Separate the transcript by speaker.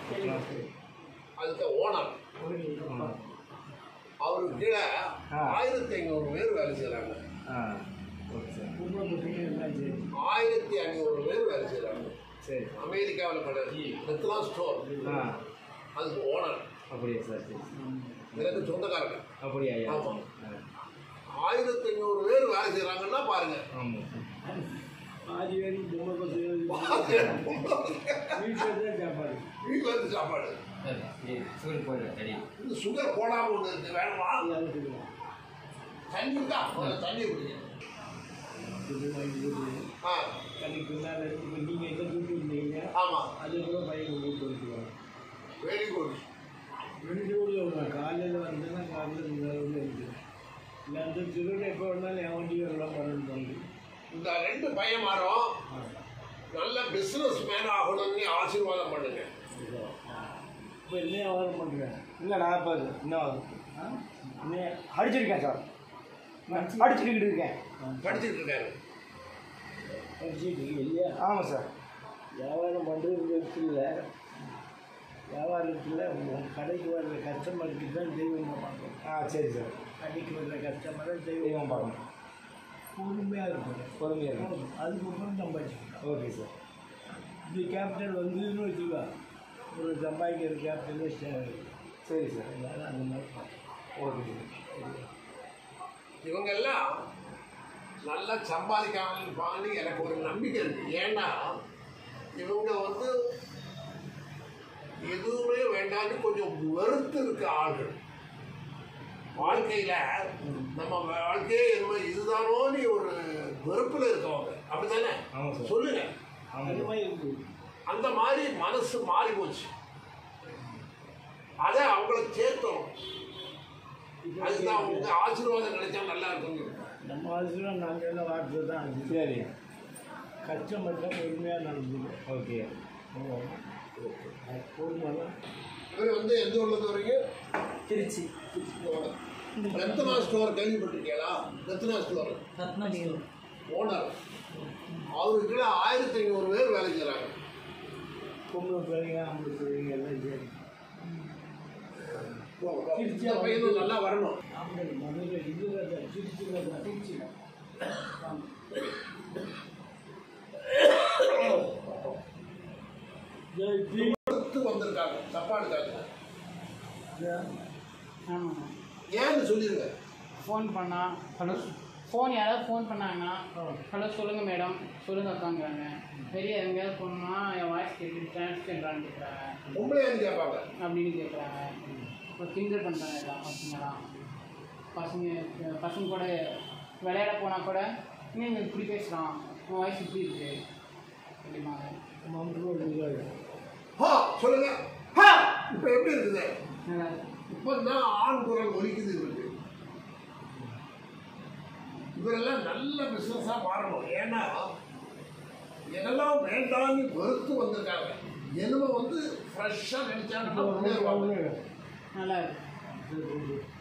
Speaker 1: அதுக்கு ஓனர்
Speaker 2: ஆ.
Speaker 1: அவருக்கு கீழே
Speaker 2: ஆ.
Speaker 1: ஆயிரத்தி ஐநூறு பேர் வேலை செய்கிறாங்க
Speaker 2: ஆ ஓகே சார்
Speaker 1: ஆயிரத்தி ஐநூறு பேர் வேலை செய்கிறாங்க
Speaker 2: சரி
Speaker 1: அமெரிக்காவில் பட ரத்னா ஸ்டோர்
Speaker 2: ஆ
Speaker 1: அதுக்கு ஓனர்
Speaker 2: அப்படியா சார் சரி
Speaker 1: எனக்கு சொந்தக்காரங்க
Speaker 2: அப்படியா ஐயா
Speaker 1: ஆமாம்.
Speaker 2: ஆ.
Speaker 1: ஆயிரத்தி ஐநூறு பேர் வேலை செய்கிறாங்கன்னா பாருங்க
Speaker 2: ஆமாம்
Speaker 3: ஆதி வரைக்கும் பொம்மை வீட்டில் தான் சாப்பாடு
Speaker 1: வீட்டில் இருந்து சாப்பாடு
Speaker 2: சுகர் போயிடுறேன் சரியா
Speaker 1: இந்த சுகர் போடாமல் ஒன்று இருக்கு வேணுமா
Speaker 3: எல்லாரும் சொல்லுவோம்
Speaker 1: தண்ணி இருக்கா முதல்ல தண்ணி குடிங்க
Speaker 3: இது வாங்கி போட்டு
Speaker 1: ஆ
Speaker 3: கடைக்கு பின்னால் இப்போ நீங்கள் எங்கே தூக்கி இருந்தீங்க
Speaker 1: ஆமாம்
Speaker 3: அது கூட பையன் உங்களுக்கு கொடுத்துருவாங்க
Speaker 1: வெரி குட்
Speaker 3: ரெண்டு ஊரில் வருவாங்க காலையில் வந்தேன்னா காலையில் இந்த ஊரில் இருக்குது இல்லை அந்த திருவிழா எப்போ வேணாலும் என் வண்டி எல்லாம் பண்ணணும் பண்ணி
Speaker 1: இந்த ரெண்டு பையன்மாரும் நல்ல பிஸ்னஸ் மேன் ஆகணும்னு ஆசீர்வாதம் பண்ணுங்க
Speaker 3: இப்போ என்ன வியாபாரம் பண்ணுறேன்
Speaker 2: இல்லை நான் இப்போ இன்னும்
Speaker 3: என்ன
Speaker 2: அடிச்சிருக்கேன் சார் நான் அடிச்சுக்கிட்டு இருக்கேன்
Speaker 1: படிச்சுட்டு இருக்காரு
Speaker 3: படிச்சுட்டு இருக்கீங்க இல்லையா
Speaker 2: ஆமாம் சார்
Speaker 3: வியாபாரம் பண்ணுறது இல்லை வியாபாரத்தில் உங்கள் கடைக்கு வர்ற கஸ்டமருக்கு தான் தெய்வமாக பார்க்கணும்
Speaker 2: ஆ சரி சார்
Speaker 3: கடைக்கு வர்ற கஸ்டமரை
Speaker 2: தெய்வம்
Speaker 3: தெய்வம்
Speaker 2: பார்க்கணும்
Speaker 3: பொறுமையாக இருக்கணும்
Speaker 2: பொறுமையாக இருக்கும்
Speaker 3: அதுக்கப்புறம் சம்பாதிச்சுக்கலாம்
Speaker 2: ஓகே சார்
Speaker 3: இந்த கேபிட்டல் வந்ததுன்னு வச்சுக்கோ ஒரு சம்பாதிக்கிற கேபிட்டலே
Speaker 2: சரி சார்
Speaker 3: அதனால் அந்த மாதிரி பார்க்கணும்.
Speaker 2: ஓகே சார்
Speaker 1: இவங்க எல்லாம் நல்லா சம்பாதிக்காம எனக்கு ஒரு நம்பிக்கை இருக்கு ஏன்னா இவங்க வந்து எதுவுமே வேண்டாம்னு கொஞ்சம் வெறுத்து இருக்க ஆள்கள் வாழ்க்கையில நம்ம வாழ்க்கையே என்ன இதுதானோன்னு ஒரு வெறுப்புல இருக்கவங்க அப்படித்தானே
Speaker 2: ஆமாம் சார்
Speaker 1: சொல்லுங்க
Speaker 2: ஆமாம்
Speaker 3: அந்த
Speaker 2: சார்
Speaker 3: மாதிரி இருக்குது
Speaker 1: அந்த மாதிரி மனசு மாறி போச்சு அதை அவங்களுக்கு சேர்த்தணும் அதுதான் உங்க ஆசீர்வாதம் கிடைச்சா நல்லா இருக்கும்
Speaker 3: நம்ம ஆசிரியர் நாங்கள் என்ன வார்த்தை தான் அது
Speaker 2: சரி
Speaker 3: கஸ்டமர்கிட்ட பொறுமையாக நடந்துக்கும்
Speaker 2: ஓகே
Speaker 3: பொறுமையாக
Speaker 1: இவர் வந்து எந்த உள்ளது வரைக்கும்
Speaker 2: திருச்சி
Speaker 1: ரத்னா ஸ்டோர் கேள்விப்பட்டிருக்கீங்களா ரத்னா ஸ்டோர் ஓனர் அவருக்கு ஆயிரத்தி ஐநூறு பேர் வேலை செய்கிறாங்க
Speaker 3: பொம்பளை பிள்ளைங்க ஆம்பளை பிள்ளைங்க எல்லாம் சரி
Speaker 1: இந்த பையனும் நல்லா வரணும்
Speaker 3: ஆம்பளை மதுரை இதில் தான் திருச்சியில் தான் திருச்சியில்
Speaker 1: கொடுத்து வந்திருக்காங்க தப்பா எடுக்காங்க
Speaker 4: ஆமாம்
Speaker 1: ஏன்னு சொல்லிடுங்க
Speaker 4: ஃபோன் பண்ணா ஹலோ ஃபோன் யாராவது ஃபோன் பண்ணாங்கன்னா ஹலோ சொல்லுங்கள் மேடம் சொல்லுங்கள் அக்காங்கிறாங்க வெளியே எங்கேயாவது போகணுன்னா என் வாய்ஸ் கேட்டு டிரான்ஸ்ஜெண்டரான்னு கேட்குறாங்க
Speaker 1: பொம்பளையான்னு கேட்பாங்க
Speaker 4: அப்படின்னு கேட்குறாங்க இப்போ கிண்டல் பண்ணுறாங்க எல்லாம் பசங்களாம் பசங்க பசங்க கூட விளையாட போனால் கூட நீங்கள் இப்படி பேசுகிறான் உன் வாய்ஸ் இப்படி இருக்கு அப்படிமாங்க
Speaker 1: ஹா சொல்லுங்க ஹா இப்போ எப்படி இருக்குது
Speaker 4: நல்லா இருக்கு
Speaker 1: இப்போ தான் ஆண் குரல் ஒலிக்குது இவருக்கு இவரெல்லாம் நல்ல பிஸ்னஸாக மாறணும் ஏன்னா எதெல்லாம் வேண்டாம்னு வெறுத்து வந்திருக்காங்க எலும்பை வந்து ஃப்ரெஷ்ஷாக நினைச்சாங்கன்னா முன்னேறுவாங்க
Speaker 4: நல்லா இருக்கு